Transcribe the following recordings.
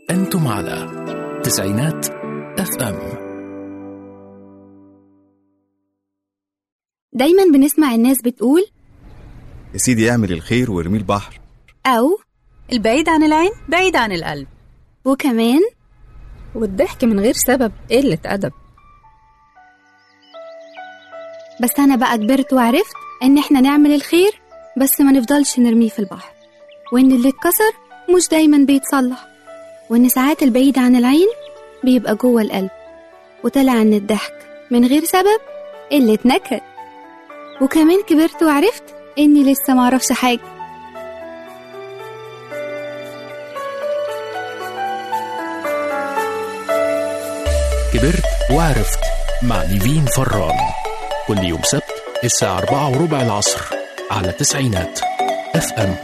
أنتم على تسعينات اف ام دايما بنسمع الناس بتقول يا سيدي اعمل الخير وارميه البحر أو البعيد عن العين بعيد عن القلب وكمان والضحك من غير سبب قلة أدب بس أنا بقى كبرت وعرفت إن إحنا نعمل الخير بس ما نفضلش نرميه في البحر وإن اللي اتكسر مش دايما بيتصلح وإن ساعات البعيد عن العين بيبقى جوه القلب وطلع إن الضحك من غير سبب قلة نكد وكمان كبرت وعرفت إني لسه معرفش حاجة كبرت وعرفت مع نيفين فران كل يوم سبت الساعة أربعة وربع العصر على تسعينات اف ام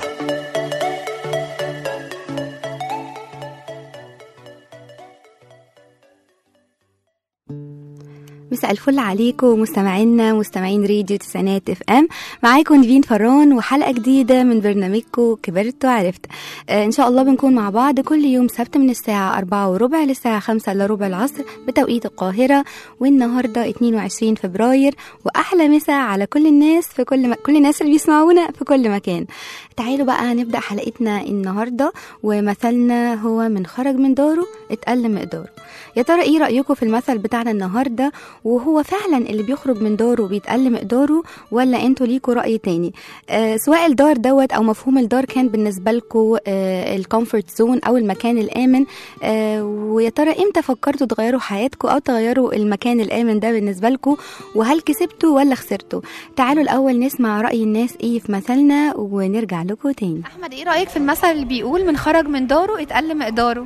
مساء الفل عليكم مستمعينا مستمعين راديو تسعينات اف ام معاكم نيفين فران وحلقه جديده من برنامجكم كبرت وعرفت آه ان شاء الله بنكون مع بعض كل يوم سبت من الساعه أربعة وربع للساعه خمسة الا ربع العصر بتوقيت القاهره والنهارده 22 فبراير واحلى مساء على كل الناس في كل م... كل الناس اللي بيسمعونا في كل مكان تعالوا بقى نبدا حلقتنا النهارده ومثلنا هو من خرج من داره اتقل مقداره يا ترى ايه رايكم في المثل بتاعنا النهارده وهو فعلا اللي بيخرج من داره بيتقل مقداره ولا انتوا ليكوا راي تاني آه سواء الدار دوت او مفهوم الدار كان بالنسبه لكم آه الكومفورت زون او المكان الامن آه ويا ترى امتى فكرتوا تغيروا حياتكم او تغيروا المكان الامن ده بالنسبه لكم وهل كسبتوا ولا خسرتوا تعالوا الاول نسمع راي الناس ايه في مثلنا ونرجع لكم تاني احمد ايه رايك في المثل اللي بيقول من خرج من داره اتقل مقداره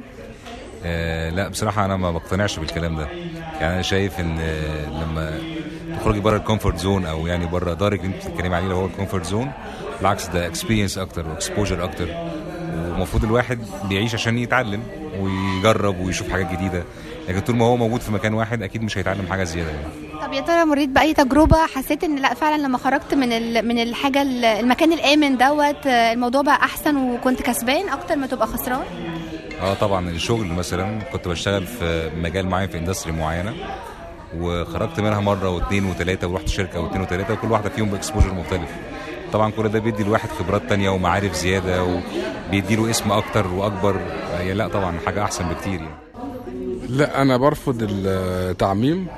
آه لا بصراحة أنا ما بقتنعش بالكلام ده يعني أنا شايف إن آه، لما تخرجي بره الكومفورت زون أو يعني بره دارك اللي أنت بتتكلمي عليه اللي هو الكومفورت زون بالعكس ده اكسبيرينس أكتر واكسبوجر أكتر ومفروض الواحد بيعيش عشان يتعلم ويجرب ويشوف حاجات جديدة لكن طول ما هو موجود في مكان واحد أكيد مش هيتعلم حاجة زيادة يعني طب يا ترى مريت باي تجربه حسيت ان لا فعلا لما خرجت من ال... من الحاجه ال- المكان الامن دوت آه، الموضوع بقى احسن وكنت كسبان اكتر ما تبقى خسران اه طبعا الشغل مثلا كنت بشتغل في مجال معين في اندستري معينه وخرجت منها مره واثنين وثلاثه ورحت شركه واثنين وثلاثه وكل واحده فيهم باكسبوجر مختلف طبعا كل ده بيدي الواحد خبرات تانية ومعارف زياده وبيدي له اسم اكتر واكبر هي لا طبعا حاجه احسن بكتير يعني لا انا برفض التعميم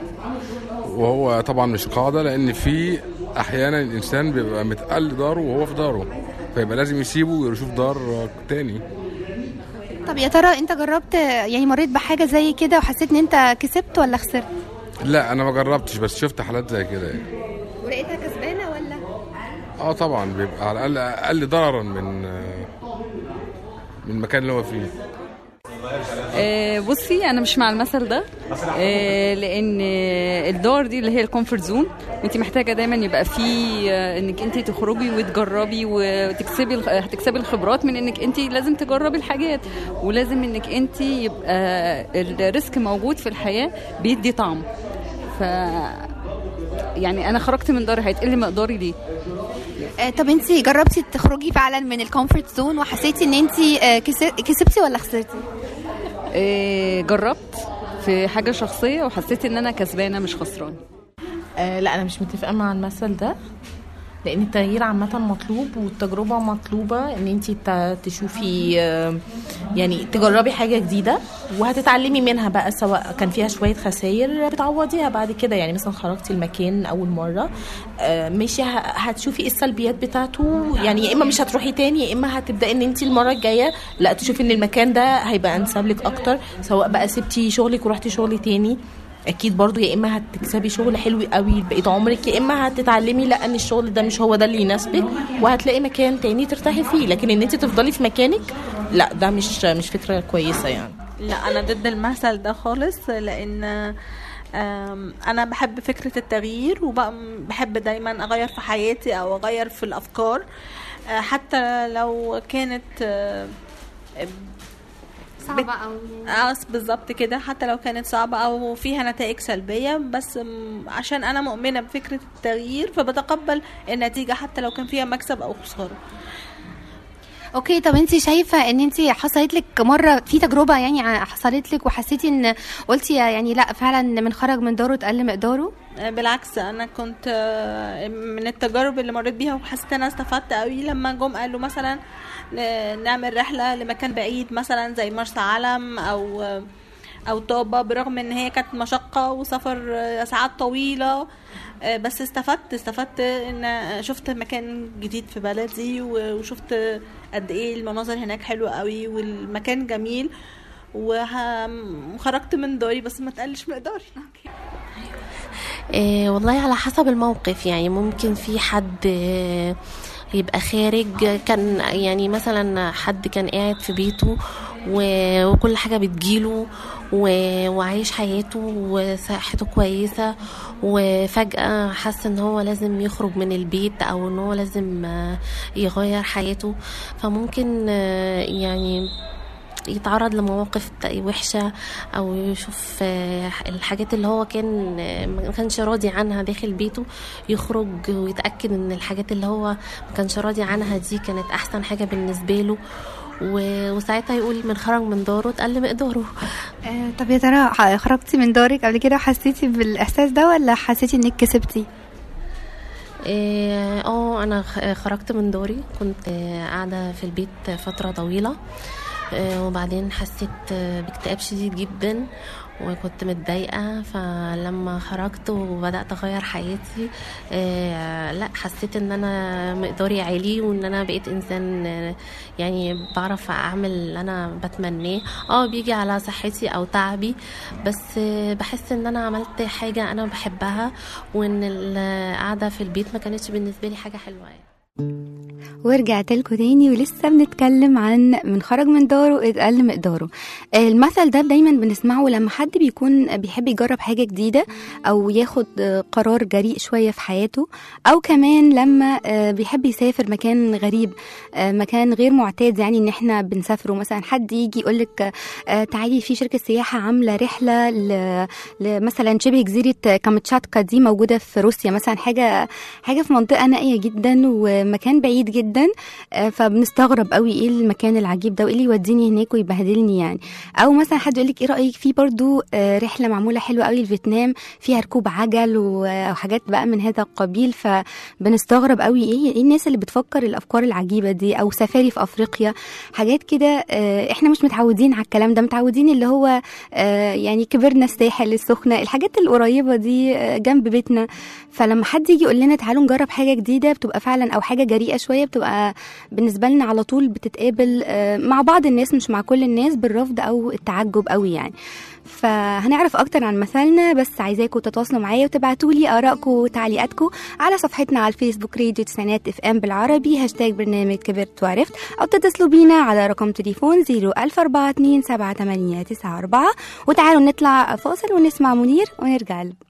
وهو طبعا مش قاعده لان في احيانا الانسان بيبقى متقل داره وهو في داره فيبقى لازم يسيبه ويشوف دار تاني طب يا ترى انت جربت يعني مريت بحاجه زي كده وحسيت ان انت كسبت ولا خسرت لا انا ما جربتش بس شفت حالات زي كده يعني. ولقيتها كسبانه ولا اه طبعا بيبقى على الاقل اقل ضررا من من المكان اللي هو فيه آه، بصي انا مش مع المثل ده آه، لان آه، الدار دي اللي هي الكومفورت زون انت محتاجه دايما يبقى في آه، انك انت تخرجي وتجربي وتكسبي الخ- هتكسبي الخبرات من انك انت لازم تجربي الحاجات ولازم انك انت يبقى الريسك موجود في الحياه بيدي طعم ف يعني انا خرجت من داري هيتقل مقداري ليه آه، طب انت جربتي تخرجي فعلا من الكومفورت زون وحسيتي ان انت آه، كسب- كسبتي ولا خسرتي آه، جربت في حاجه شخصيه وحسيت ان انا كسبانه مش خسرانه آه لا انا مش متفقه مع المثل ده لان التغيير عامه مطلوب والتجربه مطلوبه ان انت تشوفي آه، يعني تجربي حاجه جديده وهتتعلمي منها بقى سواء كان فيها شويه خسائر بتعوضيها بعد كده يعني مثلا خرجتي المكان اول مره آه، ماشي ه- هتشوفي ايه السلبيات بتاعته يعني يا اما مش هتروحي تاني يا اما هتبداي ان انت المره الجايه لا تشوفي ان المكان ده هيبقى انسب لك اكتر سواء بقى سبتي شغلك ورحتي شغل تاني اكيد برضو يا اما هتكسبي شغل حلو قوي بقيت عمرك يا اما هتتعلمي لا ان الشغل ده مش هو ده اللي يناسبك وهتلاقي مكان تاني ترتاحي فيه لكن ان انت تفضلي في مكانك لا ده مش مش فكره كويسه يعني لا انا ضد المثل ده خالص لان آم، انا بحب فكره التغيير وبحب دايما اغير في حياتي او اغير في الافكار آه، حتى لو كانت آه، صعبه او اه بالظبط كده حتى لو كانت صعبة او فيها نتائج سلبية بس م- عشان انا مؤمنة بفكرة التغيير فبتقبل النتيجة حتى لو كان فيها مكسب او خسارة اوكي طب انت شايفه ان انت حصلت لك مره في تجربه يعني ع- حصلت لك وحسيتي ان قلتي يعني لا فعلا من خرج من داره اتقل مقداره آه، بالعكس انا كنت آه، من التجارب اللي مريت بيها وحسيت ان انا استفدت قوي لما جم قالوا مثلا ن- نعمل رحله لمكان بعيد مثلا زي مرسى علم او آه، او طابة برغم ان هي كانت مشقة وسفر آه، ساعات طويلة آه، بس استفدت استفدت ان شفت مكان جديد في بلدي و- وشفت قد ايه المناظر هناك حلوة قوي والمكان جميل وه- وخرجت من داري بس ما تقلش مقداري إيه والله على حسب الموقف يعني ممكن في حد آه، يبقى خارج كان يعني مثلا حد كان قاعد في بيته و- وكل حاجة بتجيله و- وعايش حياته وصحته كويسة وفجأة حس ان هو لازم يخرج من البيت او ان هو لازم آه، يغير حياته فممكن آه، يعني يتعرض لمواقف وحشة أو يشوف آه، الحاجات اللي هو كان آه، ما كانش راضي عنها داخل بيته يخرج ويتأكد إن الحاجات اللي هو ما كانش راضي عنها دي كانت أحسن حاجة بالنسبة له و- وساعتها يقول من خرج من داره اتقل مقداره آه، طب يا ترى ح- خرجتي من دارك قبل كده وحسيتي بالاحساس ده ولا حسيتي انك كسبتي إيه، اه انا خ- خرجت من دوري كنت آه، قاعده في البيت فتره طويله آه، وبعدين حسيت آه، باكتئاب شديد جدا وكنت متضايقه فلما خرجت وبدات اغير حياتي آه، لا حسيت ان انا مقداري عالي وان انا بقيت انسان آه، يعني بعرف اعمل اللي انا بتمناه اه بيجي على صحتي او تعبي بس آه، بحس ان انا عملت حاجه انا بحبها وان القعده في البيت ما كانتش بالنسبه لي حاجه حلوه يعني. ورجعت لكم تاني ولسه بنتكلم عن من خرج من داره اتقل مقداره آه، المثل ده دايما بنسمعه لما حد بيكون بيحب يجرب حاجة جديدة أو ياخد آه، قرار جريء شوية في حياته أو كمان لما آه، بيحب يسافر مكان غريب آه، مكان غير معتاد يعني إن احنا بنسافره مثلا حد يجي يقولك آه، تعالي في شركة سياحة عاملة رحلة ل- لمثلا شبه جزيرة كامتشاتكا دي موجودة في روسيا مثلا حاجة حاجة في منطقة نائية جدا ومكان بعيد جدا آه، فبنستغرب قوي ايه المكان العجيب ده وايه اللي يوديني هناك ويبهدلني يعني او مثلا حد يقول لك ايه رايك في برضو آه، رحله معموله حلوه قوي لفيتنام فيها ركوب عجل و- وحاجات بقى من هذا القبيل فبنستغرب قوي ايه ايه الناس اللي بتفكر الافكار العجيبه دي او سفاري في افريقيا حاجات كده آه، احنا مش متعودين على الكلام ده متعودين اللي هو آه، يعني كبرنا الساحل السخنه الحاجات القريبه دي آه، جنب بيتنا فلما حد يجي يقول لنا تعالوا نجرب حاجه جديده بتبقى فعلا او حاجه جريئه شويه بتبقى بالنسبه لنا على طول بتتقابل آه، مع بعض الناس مش مع كل الناس بالرفض او التعجب قوي يعني فهنعرف اكتر عن مثلنا بس عايزاكم تتواصلوا معايا وتبعتوا لي ارائكم وتعليقاتكم على صفحتنا على الفيسبوك راديو تسعينات اف ام بالعربي هاشتاج برنامج كبرت وعرفت او تتصلوا بينا على رقم تليفون 010427894 وتعالوا نطلع فاصل ونسمع منير ونرجع لكم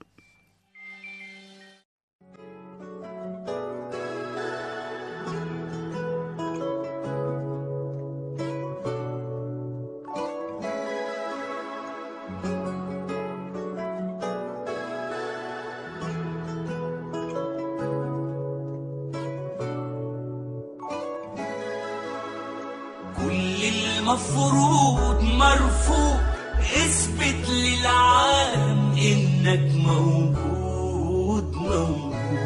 كل المفروض مرفوض اثبت للعالم انك موجود موجود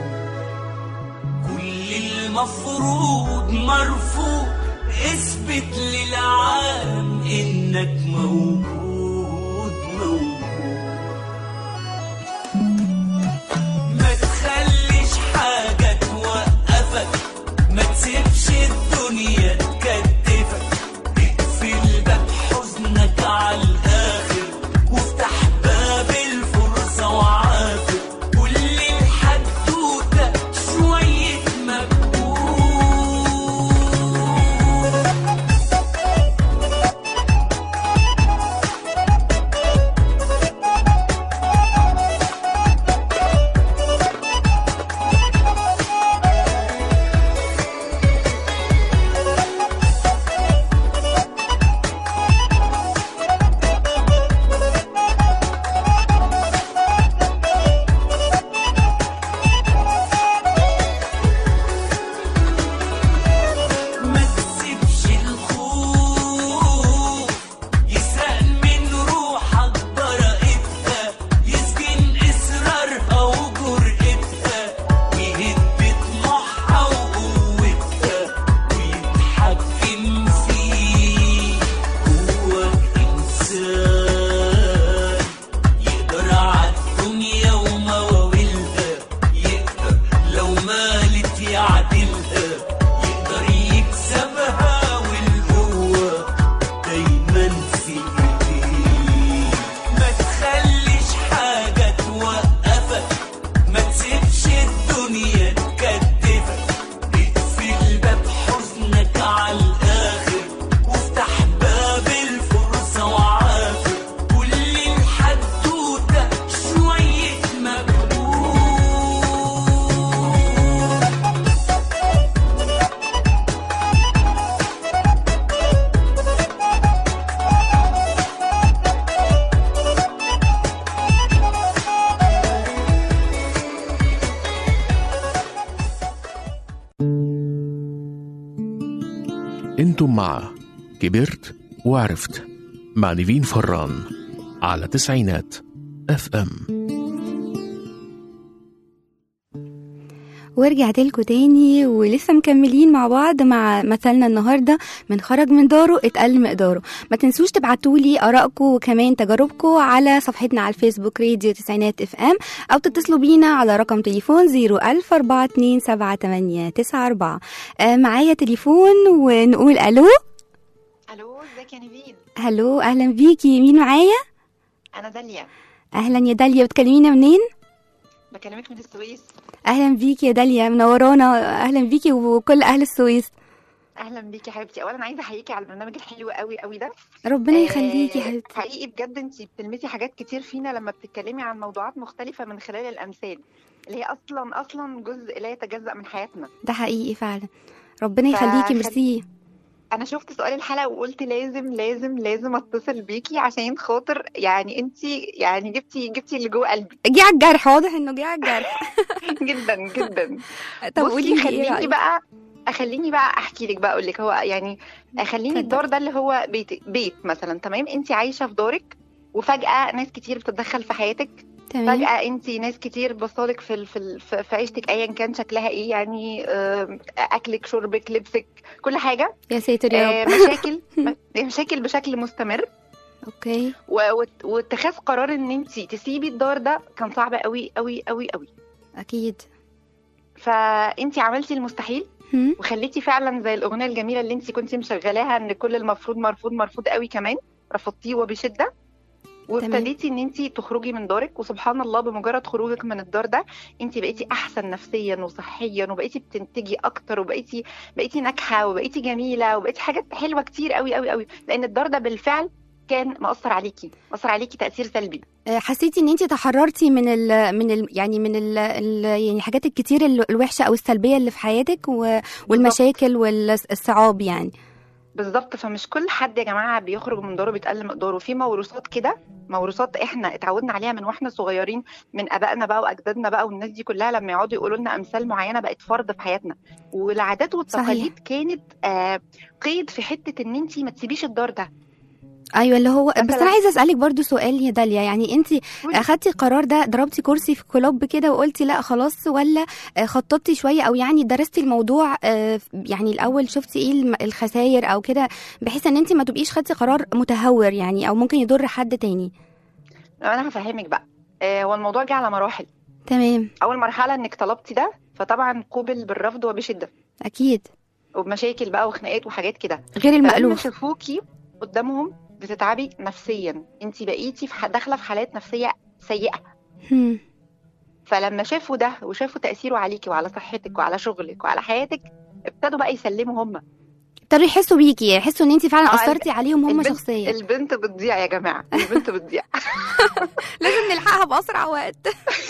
كل المفروض مرفوض اثبت للعالم انك موجود موجود ما تخليش حاجة توقفك ما تسيبش الدنيا تكتفك اقفل باب حزنك على الآخر وافتح باب الفرصة وعافر كل الحدوتة شوية مجهود انتم مع كبرت وعرفت مع نيفين فران على تسعينات اف ام ورجعت لكم تاني ولسه مكملين مع بعض مع مثلنا النهارده من خرج من داره اتقل مقداره ما تنسوش تبعتوا لي ارائكم وكمان تجاربكم على صفحتنا على الفيسبوك راديو تسعينات اف ام او تتصلوا بينا على رقم تليفون 010427894 آه معايا تليفون ونقول الو الو ازيك يا نيفين الو اهلا بيكي مين معايا انا داليا اهلا يا داليا بتكلمينا منين بكلمك من السويس اهلا بيكي يا داليا منورانا اهلا بيكي وكل اهل السويس اهلا بيكي يا حبيبتي اولا عايزه احييكي على البرنامج الحلو قوي قوي ده ربنا آه، يخليكي يا حبيبتي حقيقي بجد انت بتلمسي حاجات كتير فينا لما بتتكلمي عن موضوعات مختلفه من خلال الامثال اللي هي اصلا اصلا جزء لا يتجزا من حياتنا ده حقيقي فعلا ربنا فخل- يخليكي ميرسي انا شفت سؤال الحلقه وقلت لازم لازم لازم اتصل بيكي عشان خاطر يعني انت يعني جبتي جبتي اللي جوه قلبي جه على الجرح واضح انه جه على الجرح جدا جدا طب بصي قولي لي ايه خليني رأيك بقى اخليني بقى احكي لك بقى اقول لك هو يعني خليني الدار ده اللي هو بيت بيت مثلا تمام انت عايشه في دارك وفجاه ناس كتير بتتدخل في حياتك تمام. فجاه انت ناس كتير بصالك في ال- في ال- في في عيشتك ايا كان شكلها ايه يعني آم، اكلك شربك لبسك كل حاجه يا ساتر يا آه، رب مشاكل مشاكل بشكل مستمر اوكي و- وات- واتخاذ قرار ان انت تسيبي الدار ده كان صعب قوي قوي قوي قوي اكيد فانت عملتي المستحيل هم؟ وخليتي فعلا زي الاغنيه الجميله اللي انت كنتي مشغلاها ان كل المفروض مرفوض مرفوض قوي كمان رفضتيه وبشده وابتديتي ان انت تخرجي من دارك وسبحان الله بمجرد خروجك من الدار ده انت بقيتي احسن نفسيا وصحيا وبقيتي بتنتجي اكتر وبقيتي بقيتي ناجحه وبقيتي جميله وبقيتي حاجات حلوه كتير قوي قوي قوي لان الدار ده بالفعل كان مأثر عليكي مأثر عليكي تأثير سلبي آه، حسيتي ان انت تحررتي من ال من ال يعني من ال ال يعني الحاجات الكتير ال- الوحشه او السلبيه اللي في حياتك و- والمشاكل والصعاب يعني بالظبط فمش كل حد يا جماعه بيخرج من داره بيتقل مقداره في موروثات كده موروثات احنا اتعودنا عليها من واحنا صغيرين من ابائنا بقى واجدادنا بقى والناس دي كلها لما يقعدوا يقولوا لنا امثال معينه بقت فرض في حياتنا والعادات والتقاليد كانت آه قيد في حته ان انت ما تسيبيش الدار ده ايوه اللي هو بس انا مثلاً- عايزه اسالك برضو سؤال يا داليا يعني انت اخدتي القرار ده ضربتي كرسي في كلوب كده وقلتي لا خلاص ولا آه، خططتي شويه او يعني درستي الموضوع آه، يعني الاول شفتي ايه الم- الخسائر او كده بحيث ان انت ما تبقيش خدتي قرار متهور يعني او ممكن يضر حد تاني انا هفهمك بقى آه هو الموضوع جه على مراحل تمام اول مرحله انك طلبتي ده فطبعا قوبل بالرفض وبشده اكيد وبمشاكل بقى وخناقات وحاجات كده غير فلما المألوف شافوكي قدامهم بتتعبي نفسيا انت بقيتي في ح- داخله في حالات نفسيه سيئه هم. فلما شافوا ده وشافوا تاثيره عليكي وعلى صحتك وعلى شغلك وعلى حياتك ابتدوا بقى يسلموا هم ابتدوا يحسوا بيكي يحسوا ان انت فعلا آه، اثرتي عليهم هم البنت- شخصيا البنت بتضيع يا جماعه البنت بتضيع لازم نلحقها باسرع وقت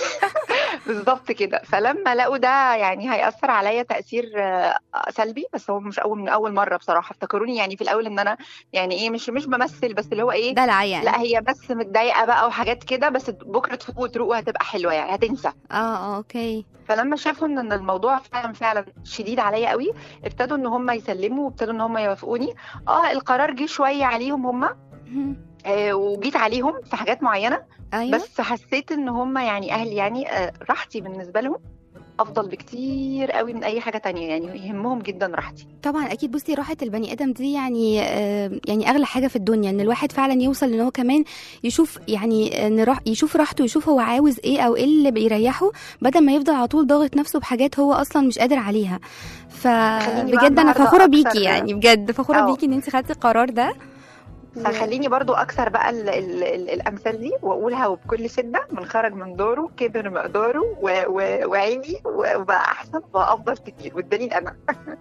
بالظبط كده فلما لقوا ده يعني هيأثر عليا تأثير آه، سلبي بس هو مش اول من اول مره بصراحه افتكروني يعني في الاول ان انا يعني ايه مش مش بمثل بس اللي هو ايه دلع يعني. لا هي بس متضايقه بقى وحاجات كده بس بكره تفوق وتروق وهتبقى حلوه يعني هتنسى اه اه اوكي فلما شافوا ان إن الموضوع فعلا فعلا شديد عليا قوي ابتدوا ان هم يسلموا وابتدوا ان هم يوافقوني اه القرار جه شويه عليهم هم آه وجيت عليهم في حاجات معينه أيوة. بس حسيت ان هم يعني اهلي يعني آه راحتي بالنسبه لهم افضل بكتير قوي من اي حاجه تانية يعني يهمهم جدا راحتي طبعا اكيد بصي راحه البني ادم دي يعني آه، يعني اغلى حاجه في الدنيا ان الواحد فعلا يوصل ان هو كمان يشوف يعني ان راح يشوف راحته يشوف هو عاوز ايه او ايه اللي بيريحه بدل ما يفضل على طول ضاغط نفسه بحاجات هو اصلا مش قادر عليها خليني بقى فبجد انا النهاردة فخوره أكتر- بيكي يعني بجد فخوره أه. بيكي ان انت خدتي القرار ده فخليني برضو اكثر بقى ال ال ال الامثال دي واقولها وبكل شده من خرج من دوره كبر مقداره و- و- وعيني وبقى احسن وافضل كتير والدليل انا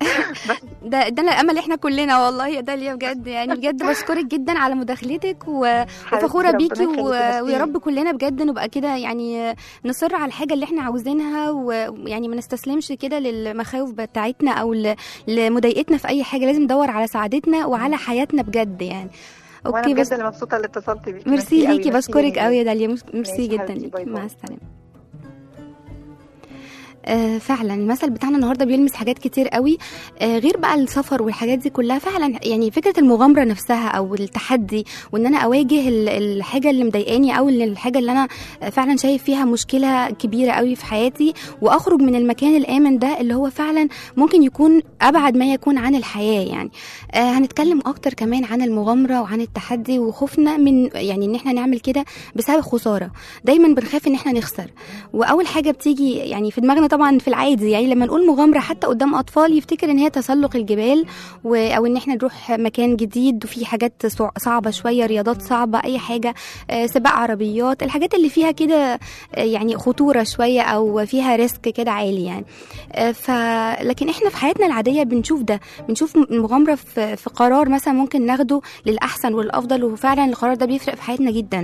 ده ده الامل احنا كلنا والله يا داليا بجد يعني بجد بشكرك جدا على مداخلتك و- وفخوره ربنا بيكي يخليكي، و- ميرسي. ويا رب كلنا بجد نبقى كده يعني نصر على الحاجه اللي احنا عاوزينها ويعني ما نستسلمش كده للمخاوف بتاعتنا او ل- لمضايقتنا في اي حاجه لازم ندور على سعادتنا وعلى حياتنا بجد يعني وانا اوكي بجد بس اللي مبسوطه اللي اتصلت بيكي ميرسي قوي، ليكي ميرسي بشكرك ليكي. قوي يا داليا ميرسي ماشي جدا حبيبتي، ليكي باي باي. مع السلامه آه فعلا المثل بتاعنا النهارده بيلمس حاجات كتير قوي آه غير بقى السفر والحاجات دي كلها فعلا يعني فكره المغامره نفسها او التحدي وان انا اواجه ال- الحاجه اللي مضايقاني او ال- الحاجه اللي انا فعلا شايف فيها مشكله كبيره قوي في حياتي واخرج من المكان الامن ده اللي هو فعلا ممكن يكون ابعد ما يكون عن الحياه يعني آه هنتكلم اكتر كمان عن المغامره وعن التحدي وخوفنا من يعني ان احنا نعمل كده بسبب خساره دايما بنخاف ان احنا نخسر واول حاجه بتيجي يعني في دماغنا طبعا في العادي يعني لما نقول مغامره حتى قدام اطفال يفتكر ان هي تسلق الجبال و... او ان احنا نروح مكان جديد وفي حاجات صع- صعبه شويه رياضات صعبه اي حاجه آه، سباق عربيات الحاجات اللي فيها كده آه، يعني خطوره شويه او فيها ريسك كده عالي يعني آه، ف لكن احنا في حياتنا العاديه بنشوف ده بنشوف المغامره في في قرار مثلا ممكن ناخده للاحسن والافضل وفعلا القرار ده بيفرق في حياتنا جدا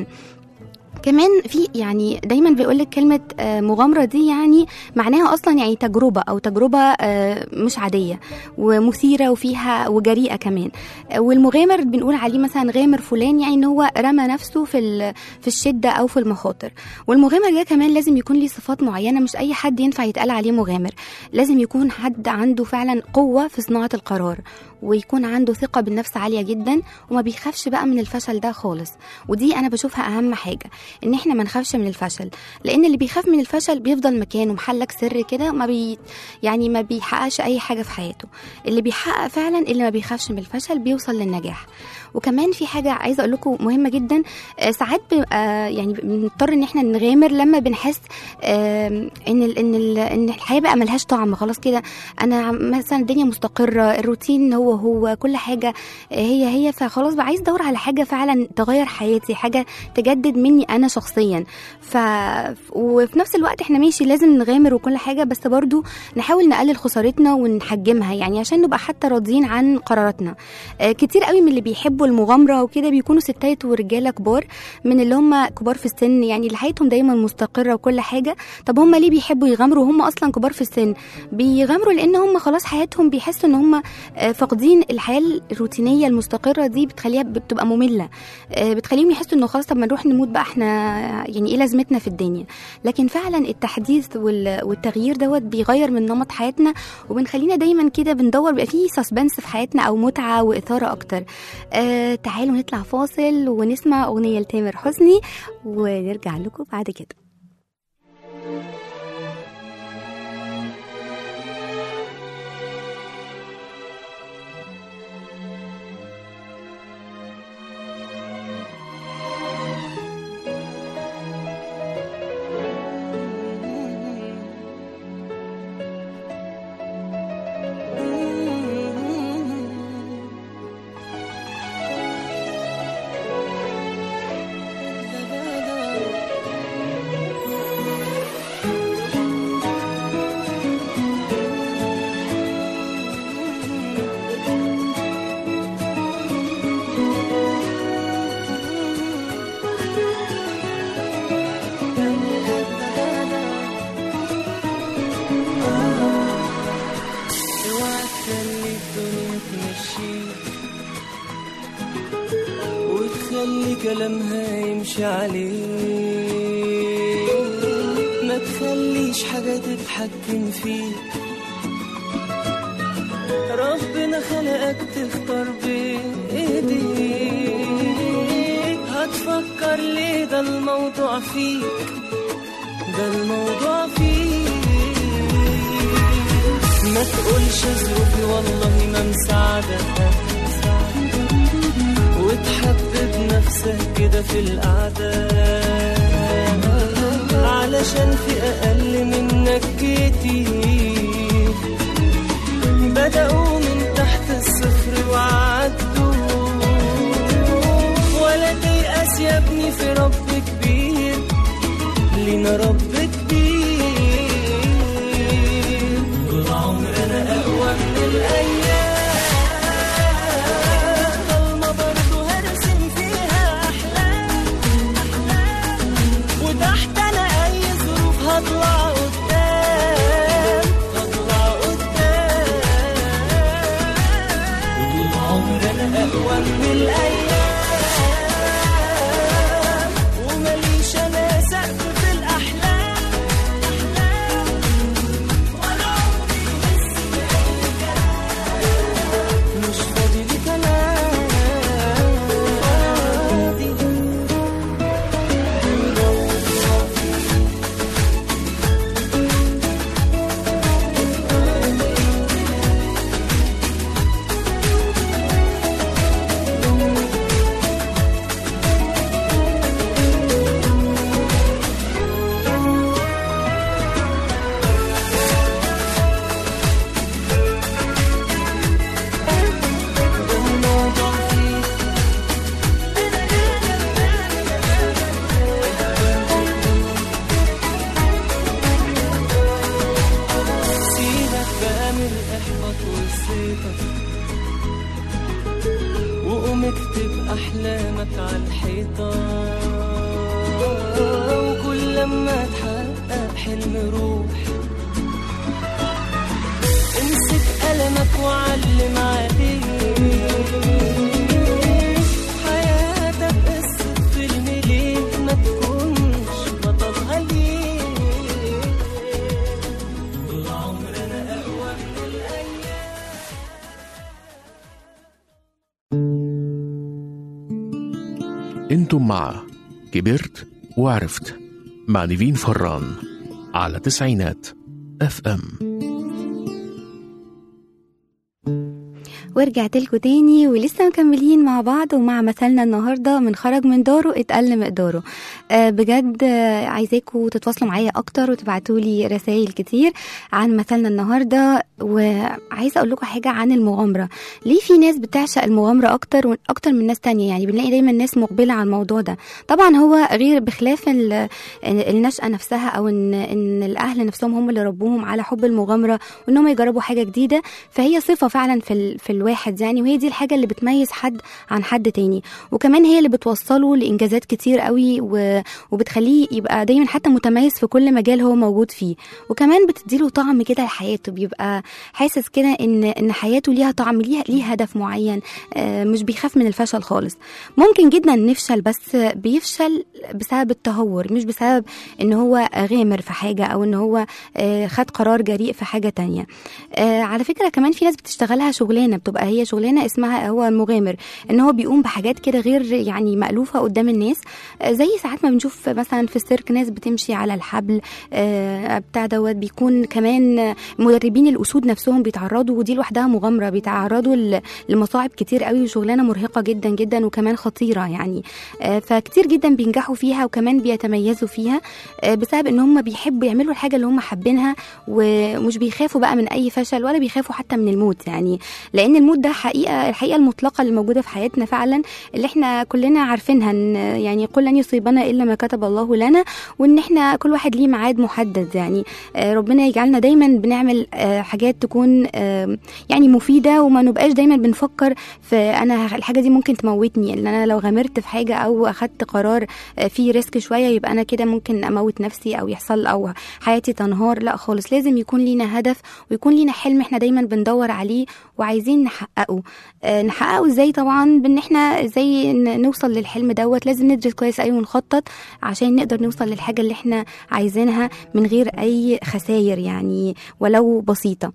كمان في يعني دايما بيقول لك كلمه آه، مغامره دي يعني معناها اصلا يعني تجربه او تجربه آه، مش عاديه ومثيره وفيها وجريئه كمان آه، والمغامر بنقول عليه مثلا غامر فلان يعني ان هو رمى نفسه في ال- في الشده او في المخاطر والمغامر ده كمان لازم يكون ليه صفات معينه مش اي حد ينفع يتقال عليه مغامر لازم يكون حد عنده فعلا قوه في صناعه القرار ويكون عنده ثقة بالنفس عالية جدا وما بيخافش بقى من الفشل ده خالص ودي أنا بشوفها أهم حاجة إن إحنا ما نخافش من الفشل لأن اللي بيخاف من الفشل بيفضل مكانه محلك سر كده ما بي يعني ما بيحققش أي حاجة في حياته اللي بيحقق فعلا اللي ما بيخافش من الفشل بيوصل للنجاح وكمان في حاجة عايزة أقول لكم مهمة جدا آه، ساعات بيبقى يعني بنضطر إن إحنا نغامر لما بنحس آم، إن ال إن ال إن الحياة بقى ملهاش طعم خلاص كده أنا مثلا الدنيا مستقرة الروتين هو هو كل حاجة هي هي فخلاص بقى عايز أدور على حاجة فعلا تغير حياتي حاجة تجدد مني أنا شخصيا ف وفي نفس الوقت إحنا ماشي لازم نغامر وكل حاجة بس برضو نحاول نقلل خسارتنا ونحجمها يعني عشان نبقى حتى راضيين عن قراراتنا آه، كتير قوي من اللي بيحبوا المغامرة وكده بيكونوا ستات ورجالة كبار من اللي هم كبار في السن يعني اللي حياتهم دايما مستقرة وكل حاجة طب هم ليه بيحبوا يغامروا وهم أصلا كبار في السن بيغامروا لأن هم خلاص حياتهم بيحسوا إن هم آه، فاقدين الحياة الروتينية المستقرة دي بتخليها بتبقى مملة آه، بتخليهم يحسوا إنه خلاص طب ما نروح نموت بقى احنا يعني إيه لازمتنا في الدنيا لكن فعلا التحديث وال- والتغيير دوت بيغير من نمط حياتنا وبنخلينا دايما كده بندور بيبقى فيه سسبنس في حياتنا او متعه واثاره اكتر آه تعالوا نطلع فاصل ونسمع اغنيه لتامر حسني ونرجع لكم بعد كده اوعى تخلي الدنيا تمشيك وتخلي كلامها يمشي عليك ما تخليش حاجة تتحكم فيك ربنا خلقك تختار بإيديك هتفكر ليه ده الموضوع فيك ده الموضوع فيك ما تقولش ظروفي والله ما مساعدة وتحبب نفسك كده في القعدة علشان في أقل منك كتير بدأوا من تحت الصفر وعدوا ولا تيأس يا ابني في رب كبير لينا رب كبير طول عمرنا أقوى من الأيام ضلمة برضه هرسم فيها أحلام وتحت أنا أي ظروف هطلع قدام هطلع قدام طول عمرنا أقوى من الأيام ومليش أنا سقف في الأحلام نكتب أحلامك على الحيطة وكل لما تحقق حلم روح امسك قلمك وعلم عليه حياتك قصة فيلم ليه ما تكونش بطلها ليه طول عمرنا أقوى من الأيام انتم مع كبرت وعرفت مع نيفين فران على تسعينات اف ام ورجعت لكم تاني ولسه مكملين مع بعض ومع مثلنا النهارده من خرج من داره اتقل مقداره آه بجد آه عايزاكم تتواصلوا معايا اكتر وتبعتوا لي رسائل كتير عن مثلنا النهارده وعايزه اقول لكم حاجه عن المغامره ليه في ناس بتعشق المغامره اكتر واكتر من ناس تانية يعني بنلاقي دايما ناس مقبله على الموضوع ده طبعا هو غير بخلاف ال- النشأة نفسها او ان ان الاهل نفسهم هم اللي ربوهم على حب المغامره وان هم يجربوا حاجه جديده فهي صفه فعلا في ال- في الواحد يعني وهي دي الحاجه اللي بتميز حد عن حد تاني وكمان هي اللي بتوصله لانجازات كتير قوي و- وبتخليه يبقى دايما حتى متميز في كل مجال هو موجود فيه وكمان بتديله طعم كده لحياته بيبقى حاسس كده ان ان حياته ليها طعم ليها ليه هدف معين آه، مش بيخاف من الفشل خالص ممكن جدا نفشل بس بيفشل بسبب التهور مش بسبب ان هو غامر في حاجه او ان هو آه، خد قرار جريء في حاجه تانية آه، على فكره كمان في ناس بتشتغلها شغلانه بتبقى هي شغلانه اسمها هو المغامر ان هو بيقوم بحاجات كده غير يعني مألوفه قدام الناس آه، زي ساعات ما بنشوف مثلا في السيرك ناس بتمشي على الحبل آه، بتاع دوت بيكون كمان مدربين الاسود نفسهم بيتعرضوا ودي لوحدها مغامره بيتعرضوا ل- لمصاعب كتير قوي وشغلانه مرهقه جدا جدا وكمان خطيره يعني آه، فكتير جدا بينجحوا فيها وكمان بيتميزوا فيها آه، بسبب ان هم بيحبوا يعملوا الحاجه اللي هم حابينها ومش بيخافوا بقى من اي فشل ولا بيخافوا حتى من الموت يعني لان الموت ده حقيقه الحقيقه المطلقه اللي موجوده في حياتنا فعلا اللي احنا كلنا عارفينها ان يعني قل لن يصيبنا الا ما كتب الله لنا وان احنا كل واحد ليه ميعاد محدد يعني آه، ربنا يجعلنا دايما بنعمل آه، حاجات تكون آه، يعني مفيده وما نبقاش دايما بنفكر في انا الحاجه دي ممكن تموتني ان انا لو غامرت في حاجه او اخدت قرار آه، فيه ريسك شويه يبقى انا كده ممكن اموت نفسي او يحصل او حياتي تنهار لا خالص لازم يكون لينا هدف ويكون لينا حلم احنا دايما بندور عليه وعايزين نحققه آه، نحققه ازاي طبعا بان احنا ازاي ن- نوصل للحلم دوت لازم ندرس كويس قوي ونخطط عشان نقدر نوصل للحاجه اللي احنا عايزينها من غير اي خسائر يعني ولو بسيطه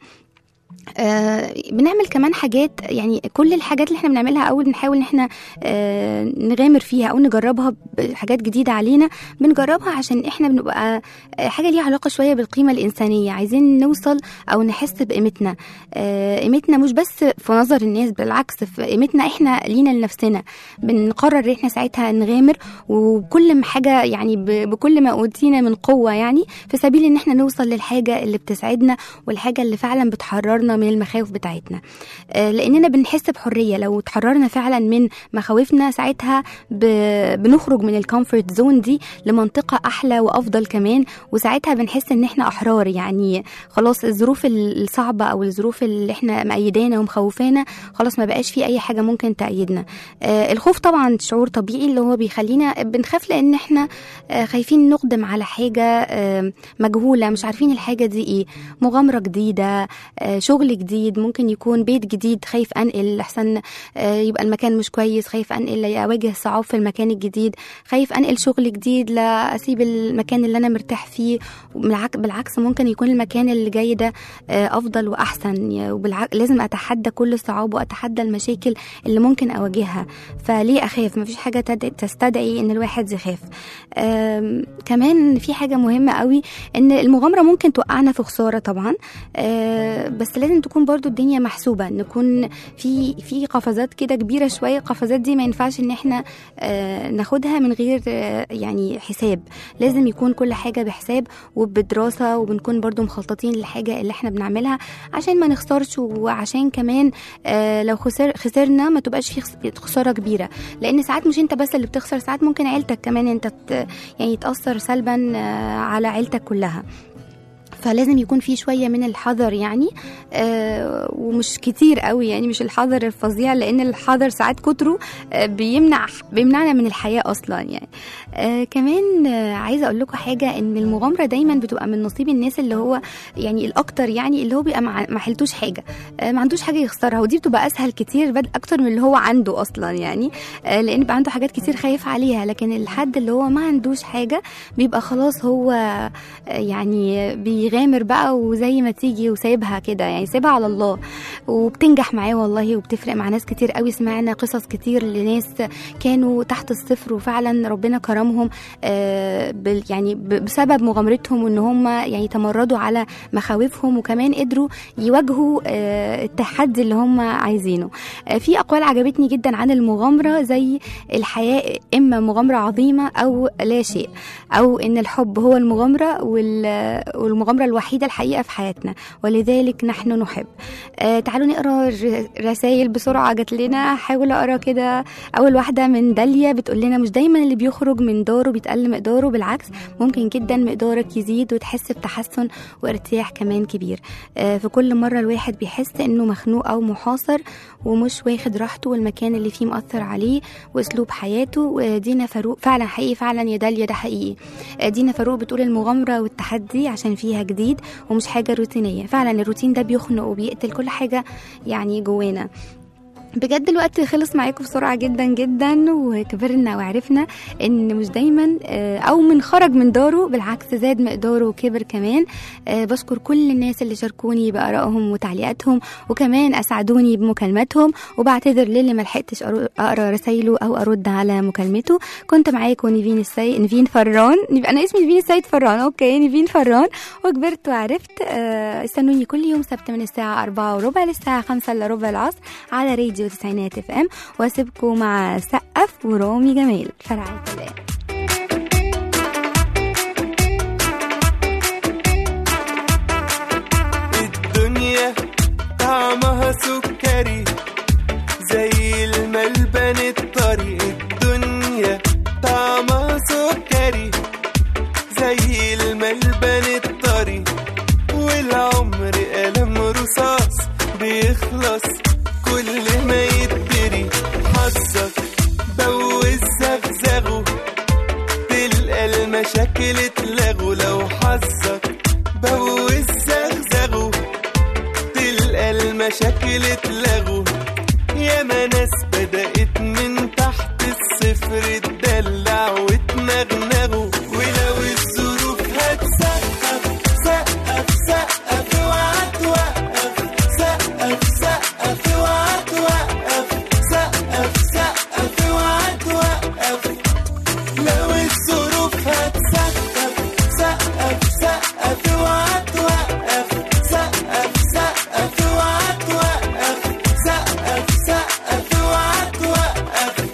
آه بنعمل كمان حاجات يعني كل الحاجات اللي احنا بنعملها اول نحاول ان احنا آه نغامر فيها او نجربها بحاجات جديده علينا بنجربها عشان احنا بنبقى آه حاجه ليها علاقه شويه بالقيمه الانسانيه عايزين نوصل او نحس بقيمتنا آه قيمتنا مش بس في نظر الناس بالعكس في قيمتنا احنا لينا لنفسنا بنقرر ان احنا ساعتها نغامر وكل ما حاجه يعني ب- بكل ما اوتينا من قوه يعني في سبيل ان احنا نوصل للحاجه اللي بتسعدنا والحاجه اللي فعلا بتحررنا من المخاوف بتاعتنا آه، لاننا بنحس بحريه لو اتحررنا فعلا من مخاوفنا ساعتها ب- بنخرج من الكومفورت زون دي لمنطقه احلى وافضل كمان وساعتها بنحس ان احنا احرار يعني خلاص الظروف ال- الصعبه او الظروف اللي احنا مأيدانا ومخوفانا خلاص ما بقاش في اي حاجه ممكن تأيدنا آه، الخوف طبعا شعور طبيعي اللي هو بيخلينا بنخاف لان احنا آه، خايفين نقدم على حاجه آه، مجهوله مش عارفين الحاجه دي ايه مغامره جديده آه، شغل جديد ممكن يكون بيت جديد خايف انقل احسن آه، يبقى المكان مش كويس خايف انقل اواجه صعاب في المكان الجديد خايف انقل شغل جديد لا اسيب المكان اللي انا مرتاح فيه بالعك- بالعكس ممكن يكون المكان اللي جاي ده آه، افضل واحسن يا- وبالعكس لازم اتحدى كل الصعاب واتحدى المشاكل اللي ممكن اواجهها فليه اخاف مفيش حاجه تد- تستدعي ان الواحد يخاف آم، كمان في حاجه مهمه قوي ان المغامره ممكن توقعنا في خساره طبعا آه، بس لازم تكون برضو الدنيا محسوبه نكون في في قفزات كده كبيره شويه القفزات دي ما ينفعش ان احنا آه، ناخدها من غير آه، يعني حساب لازم يكون كل حاجه بحساب وبدراسه وبنكون برضو مخططين للحاجه اللي احنا بنعملها عشان ما نخسرش وعشان كمان آه، لو خسر خسرنا ما تبقاش في خس- خساره كبيره لان ساعات مش انت بس اللي بتخسر ساعات ممكن عيلتك كمان انت ت- يعني تاثر سلبا آه، على عيلتك كلها فلازم يكون في شويه من الحذر يعني آه ومش كتير قوي يعني مش الحذر الفظيع لان الحذر ساعات كتره آه بيمنع بيمنعنا من الحياه اصلا يعني آه كمان آه عايزه اقول لكم حاجه ان المغامره دايما بتبقى من نصيب الناس اللي هو يعني الاكتر يعني اللي هو بيبقى مع- ما حلتوش حاجه آه ما عندوش حاجه يخسرها ودي بتبقى اسهل كتير بد اكتر من اللي هو عنده اصلا يعني آه لان بيبقى عنده حاجات كتير خايف عليها لكن الحد اللي هو ما عندوش حاجه بيبقى خلاص هو آه، يعني بيغامر بقى وزي ما تيجي وسايبها كده يعني سايبها على الله وبتنجح معاه والله وبتفرق مع ناس كتير قوي سمعنا قصص كتير لناس كانوا تحت الصفر وفعلا ربنا كرمهم آه، بال- يعني ب- بسبب مغامرتهم وان هم يعني تمردوا على مخاوفهم وكمان قدروا يواجهوا آه، التحدي اللي هم عايزينه آه، في اقوال عجبتني جدا عن المغامره زي الحياه اما مغامره عظيمه او لا شيء او ان الحب هو المغامره وال- والمغامره الوحيده الحقيقه في حياتنا ولذلك نحن نحب آه، تعالوا نقرا رسائل بسرعه جات لنا حاول اقرا كده اول واحده من داليا بتقول لنا مش دايما اللي بيخرج من داره بيتقل مقداره بالعكس ممكن جدا مقدارك يزيد وتحس بتحسن وارتياح كمان كبير آه، في كل مره الواحد بيحس انه مخنوق او محاصر ومش واخد راحته والمكان اللي فيه مأثر عليه واسلوب حياته ودينا فاروق فعلا حقيقي فعلا يا داليا ده حقيقي آه، دينا فاروق بتقول المغامره والتحدي عشان فيها جديد ومش حاجه روتينيه فعلا الروتين ده بيخنق وبيقتل كل حاجه يعني جوانا بجد الوقت خلص معاكم بسرعة جدا جدا وكبرنا وعرفنا ان مش دايما آه، او من خرج من داره بالعكس زاد مقداره وكبر كمان آه، بشكر كل الناس اللي شاركوني بآرائهم وتعليقاتهم وكمان اسعدوني بمكالماتهم وبعتذر للي ملحقتش أرو- اقرا رسايله او ارد على مكالمته كنت معاكم نيفين السيد نيفين فران يبقى انا اسمي نيفين السيد فران اوكي نيفين فران وكبرت وعرفت آه، استنوني كل يوم سبت من الساعة أربعة وربع للساعة خمسة إلا ربع العصر على راديو تسعينات اف ام واسيبكم مع سقف ورامي جمال فرعة الله الدنيا طعمها سكري زي الملبن الطري الدنيا طعمها سكري زي الملبن الطري والعمر قلم رصاص بيخلص كل ما يتدري حظك بوز زغزغه تلقى المشاكل اتلغوا لو حظك بوز زغزغه تلقى المشاكل اتلغوا ياما ناس بدأت من تحت الصفر تدلع وتنغنغوا ولو الظروف هتسقف سقف سقف اوعى توقف سقف سقف اوعى توقف سقف سقف اوعى توقف لو الظروف هتسقف سقف سقف اوعى توقف سقف سقف اوعى توقف سقف سقف اوعى توقف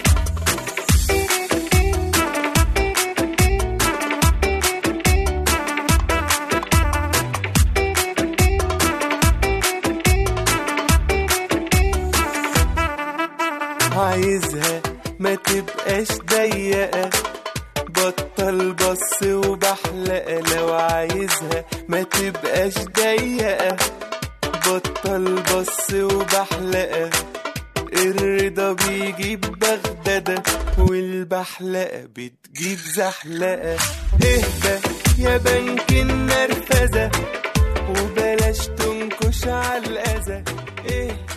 عايزها ما تبقاش ضيقة بطل بص وبحلقة لو عايزها ما تبقاش ضيقة بطل بص وبحلقة الرضا بيجيب بغدادة والبحلقة بتجيب زحلقة اهدى يا بنك النرفزة وبلاش تنكش على الأذى اهدى